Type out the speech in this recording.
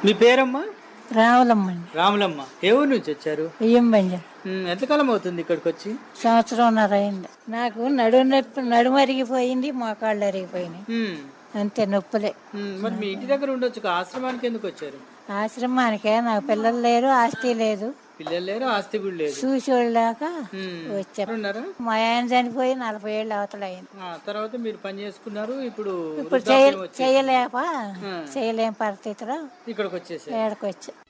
మీ పేరమ్మా రావులమ్మండి రాములమ్మ ఏ ఊరు నుంచి వచ్చారు బియ్యం బంజర్ ఉమ్, ఎంతకాలం అవుతుంది ఇక్కడికి వచ్చి సంవత్సరంన్నర అయింది నాకు నడుము నొప్పి నడుము అరిగిపోయింది మోకాళ్ళు అరిగిపోయినాయి ఉమ్, అంతే నొప్పులే ఉమ్, మరి మీ ఇంటి దగ్గర ఉండొచ్చు ఒక ఆశ్రమానికి ఎందుకు వచ్చారు ఆశ్రమానికే నాకు పిల్లలు లేరు ఆస్తి లేదు పిల్లలు లేరు ఆస్తి కూడా లేదు చూసేవాళ్ళు లేక ఉమ్, వచ్చా ఉన్నారా మా ఆయన చనిపోయి నలభై ఏళ్ళు అవతల అయింది ఆ, తర్వాత మీరు పని చేసుకున్నారు ఇప్పుడు ఇప్పుడు చేయ వృద్ధాప్యం వచ్చి చేయలేక చేయలేని పరిస్థితిలో ఇక్కడికి వచ్చేసారు ఏడకొచ్చా